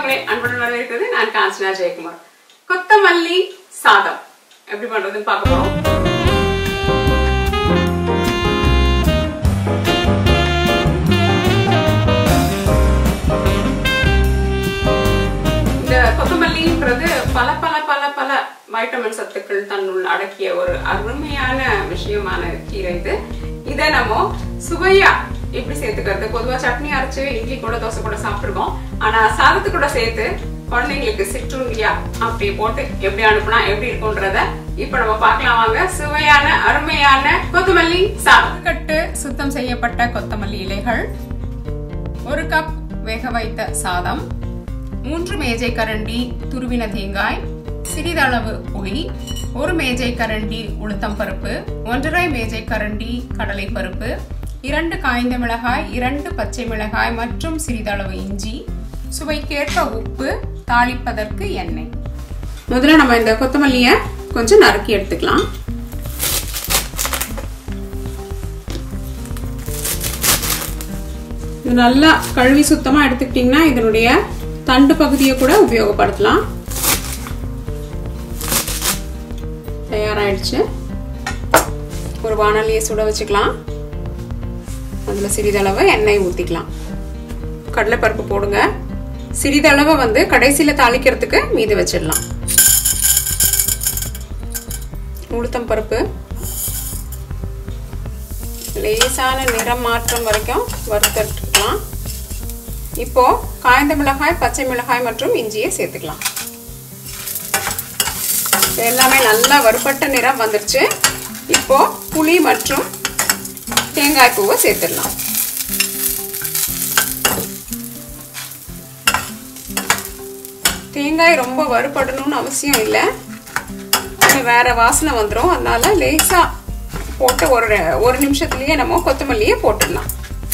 உங்களை அன்புடன் வரவேற்கிறது நான் காஞ்சனா ஜெயக்குமார் கொத்தமல்லி சாதம் எப்படி பண்றதுன்னு பார்க்க போறோம் இந்த கொத்தமல்லின்றது பல பல பல பல வைட்டமின் சத்துக்கள் தன்னுள் அடக்கிய ஒரு அருமையான விஷயமான கீரை இது இதை நம்ம சுவையா எப்படி சேர்த்துக்கிறது பொதுவா சட்னி அரைச்சு இட்லி கூட தோசை கூட சாப்பிட்டுருக்கோம் ஆனா சாதத்து கூட சேர்த்து குழந்தைங்களுக்கு சிற்றுண்டியா அப்படி போட்டு எப்படி அனுப்புனா எப்படி இருக்கும்ன்றத இப்ப நம்ம பார்க்கலாம் வாங்க சுவையான அருமையான கொத்தமல்லி சாதம் கட்டு சுத்தம் செய்யப்பட்ட கொத்தமல்லி இலைகள் ஒரு கப் வேக வைத்த சாதம் மூன்று மேஜை கரண்டி துருவின தேங்காய் சிறிதளவு புளி ஒரு மேஜை கரண்டி உளுத்தம் பருப்பு ஒன்றரை மேஜை கரண்டி கடலை பருப்பு இரண்டு காய்ந்த மிளகாய் இரண்டு பச்சை மிளகாய் மற்றும் சிறிதளவு இஞ்சி சுவைக்கேற்ப உப்பு தாளிப்பதற்கு எண்ணெய் முதல்ல நம்ம இந்த கொத்தமல்லியை கொஞ்சம் நறுக்கி எடுத்துக்கலாம் இது நல்லா கழுவி சுத்தமாக எடுத்துக்கிட்டிங்கன்னா இதனுடைய தண்டு பகுதியை கூட உபயோகப்படுத்தலாம் தயாராகிடுச்சு ஒரு வானலியை சுட வச்சுக்கலாம் அதில் சிறிதளவு எண்ணெய் ஊற்றிக்கலாம் கடலைப்பருப்பு போடுங்க சிறிதளவு வந்து கடைசியில் தாளிக்கிறதுக்கு மீது வச்சிடலாம் உளுத்தம் பருப்பு லேசான நிறம் மாற்றம் வரைக்கும் வறுத்துட்டுக்கலாம் இப்போ காய்ந்த மிளகாய் பச்சை மிளகாய் மற்றும் இஞ்சியை சேர்த்துக்கலாம் எல்லாமே நல்லா வறுபட்ட நிறம் வந்துருச்சு இப்போ புளி மற்றும் தேங்காய் பூவை சேர்த்துடலாம் தேங்காய் ரொம்ப வறுபடணும்னு அவசியம் இல்லை வேற வாசனை வந்துடும் அதனால லேசாக போட்டு ஒரு ஒரு நிமிஷத்துலேயே நம்ம கொத்தமல்லியை போட்டுடலாம்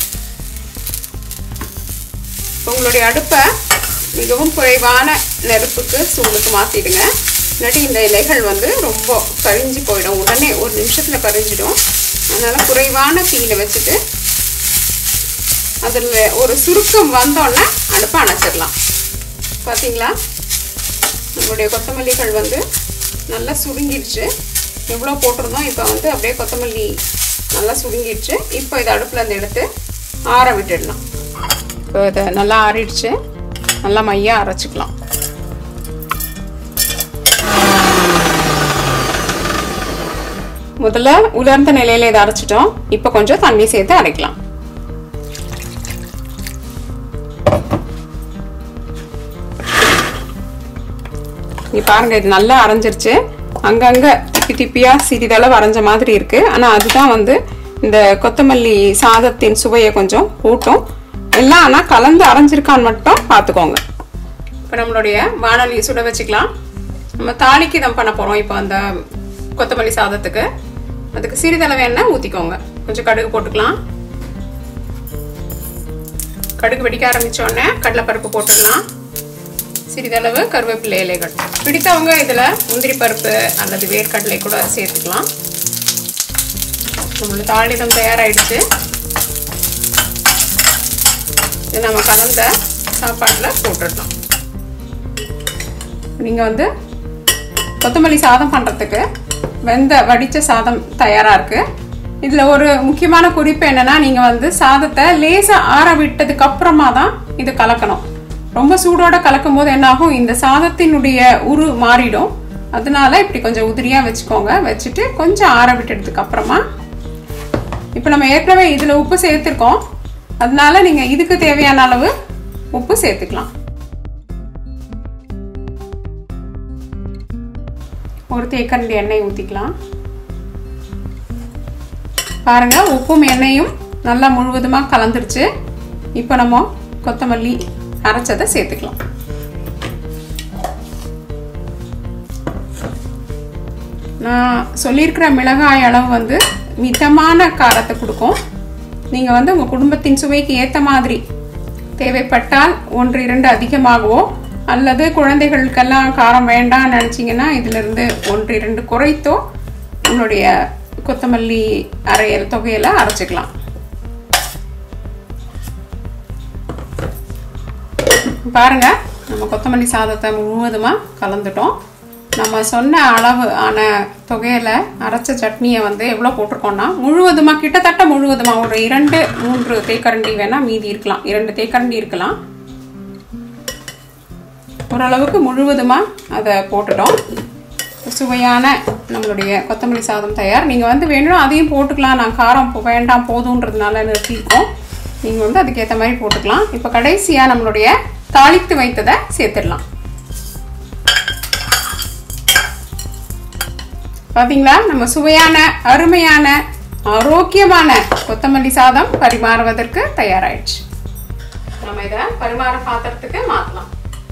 உங்களுடைய அடுப்பை மிகவும் குறைவான நெருப்புக்கு சூடுக்கு மாற்றிடுங்க இல்லாட்டி இந்த இலைகள் வந்து ரொம்ப கரிஞ்சு போயிடும் உடனே ஒரு நிமிஷத்தில் கரிஞ்சிடும் அதனால் குறைவான தீயில் வச்சுட்டு அதில் ஒரு சுருக்கம் வந்தோடனே அடுப்பை அணைச்சிடலாம் பார்த்தீங்களா நம்மளுடைய கொத்தமல்லிகள் வந்து நல்லா சுருங்கிடுச்சு எவ்வளோ போட்டிருந்தோம் இப்போ வந்து அப்படியே கொத்தமல்லி நல்லா சுருங்கிடுச்சு இப்போ இதை அடுப்பில் இருந்து எடுத்து ஆற விட்டுடலாம் இப்போ இதை நல்லா ஆறிடுச்சு நல்லா மையாக அரைச்சிக்கலாம் முதல்ல உலர்ந்த நிலையில இதை அரைச்சிட்டோம் இப்போ கொஞ்சம் தண்ணி சேர்த்து அரைக்கலாம் நீ பாருங்க இது நல்லா அரைஞ்சிருச்சு அங்கங்க திப்பி திப்பியா சிறிதளவு அரைஞ்ச மாதிரி இருக்கு ஆனா அதுதான் வந்து இந்த கொத்தமல்லி சாதத்தின் சுவையை கொஞ்சம் கூட்டும் எல்லாம் ஆனா கலந்து அரைஞ்சிருக்கான்னு மட்டும் பார்த்துக்கோங்க இப்போ நம்மளுடைய வானொலி சுட வச்சுக்கலாம் நம்ம தாளிக்கு தான் பண்ண போறோம் இப்போ அந்த கொத்தமல்லி சாதத்துக்கு அதுக்கு சிறிதளவு எண்ணெய் ஊற்றிக்கோங்க கொஞ்சம் கடுகு போட்டுக்கலாம் கடுகு வெடிக்க ஆரம்பிச்சோடனே கடலைப்பருப்பு போட்டுடலாம் சிறிதளவு கருவேப்பிலை இலைகள் பிடித்தவங்க இதில் முந்திரி பருப்பு அல்லது வேர்க்கடலை கூட சேர்த்துக்கலாம் நம்மளோட தாளிதம் தயாராகிடுச்சு இது நம்ம கலந்த சாப்பாட்டில் போட்டுடலாம் நீங்கள் வந்து கொத்தமல்லி சாதம் பண்ணுறதுக்கு வெந்த வடித்த சாதம் தயாராக இருக்குது இதில் ஒரு முக்கியமான குறிப்பு என்னென்னா நீங்கள் வந்து சாதத்தை லேசாக ஆற விட்டதுக்கு அப்புறமா தான் இது கலக்கணும் ரொம்ப சூடோட கலக்கும் போது என்னாகும் இந்த சாதத்தினுடைய உரு மாறிடும் அதனால இப்படி கொஞ்சம் உதிரியாக வச்சுக்கோங்க வச்சுட்டு கொஞ்சம் ஆற விட்டதுக்கு அப்புறமா இப்போ நம்ம ஏற்கனவே இதில் உப்பு சேர்த்துருக்கோம் அதனால நீங்கள் இதுக்கு தேவையான அளவு உப்பு சேர்த்துக்கலாம் ஒரு தேக்கரண்டி எண்ணெய் ஊற்றிக்கலாம் பாருங்க உப்பும் எண்ணெயும் நல்லா முழுவதுமாக கலந்துருச்சு இப்போ நம்ம கொத்தமல்லி அரைச்சதை சேர்த்துக்கலாம் நான் சொல்லியிருக்கிற மிளகாய் அளவு வந்து மிதமான காரத்தை கொடுக்கும் நீங்கள் வந்து உங்கள் குடும்பத்தின் சுவைக்கு ஏற்ற மாதிரி தேவைப்பட்டால் ஒன்று இரண்டு அதிகமாகவோ அல்லது குழந்தைகளுக்கெல்லாம் காரம் வேண்டாம்னு நினச்சிங்கன்னா இதிலிருந்து ஒன்று இரண்டு குறைத்தோ உன்னுடைய கொத்தமல்லி அரையல் தொகையில அரைச்சிக்கலாம் பாருங்க நம்ம கொத்தமல்லி சாதத்தை முழுவதுமாக கலந்துட்டோம் நம்ம சொன்ன அளவு ஆன தொகையில் அரைச்ச சட்னியை வந்து எவ்வளோ போட்டிருக்கோம்னா முழுவதுமாக கிட்டத்தட்ட முழுவதுமாக ஒரு இரண்டு மூன்று தேக்கரண்டி வேணால் மீதி இருக்கலாம் இரண்டு தேக்கரண்டி இருக்கலாம் ஓரளவுக்கு முழுவதுமாக அதை போட்டுட்டோம் சுவையான நம்மளுடைய கொத்தமல்லி சாதம் தயார் நீங்கள் வந்து வேணும் அதையும் போட்டுக்கலாம் நான் காரம் போ- வேண்டாம் போதுன்றதுனால நிறுத்தியிருக்கோம் நீங்கள் வந்து அதுக்கேற்ற மாதிரி போட்டுக்கலாம் இப்போ கடைசியாக நம்மளுடைய தாளித்து வைத்ததை சேர்த்துடலாம் பார்த்தீங்களா நம்ம சுவையான அருமையான ஆரோக்கியமான கொத்தமல்லி சாதம் பரிமாறுவதற்கு தயாராயிடுச்சு நம்ம இதை பரிமாற பாத்திரத்துக்கு மாற்றலாம்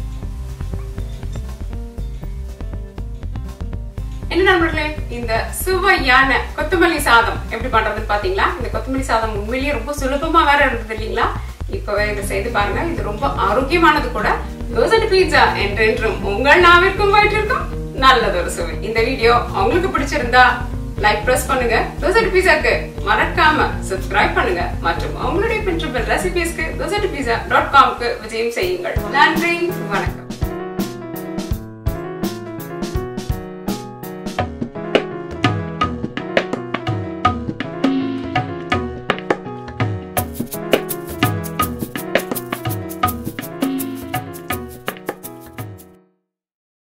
என்ன நண்பர்களே இந்த சுவையான கொத்தமல்லி சாதம் எப்படி பண்றதுன்னு பாத்தீங்களா இந்த கொத்தமல்லி சாதம் உண்மையிலேயே ரொம்ப சுலபமா வேற இருந்தது இல்லைங்களா இப்பவே இதை செய்து பாருங்க இது ரொம்ப ஆரோக்கியமானது கூட ரோசட் பீட்சா என்றென்றும் உங்கள் நாவிற்கும் வயிற்றிற்கும் நல்லதொரு சுவை இந்த வீடியோ உங்களுக்கு பிடிச்சிருந்தா லைக் பிரஸ் பண்ணுங்க ரோசட் பீஸாக்கு மறக்காம சப்ஸ்கிரைப் பண்ணுங்க மற்றும் உங்களுடைய பின்ட்ரபிள் ரெசிபிஸ்க்கு ரோசட் பீஸா டாட் காம்க்கு விஜயம் செய்யுங்கள் நன்றி வணக்கம்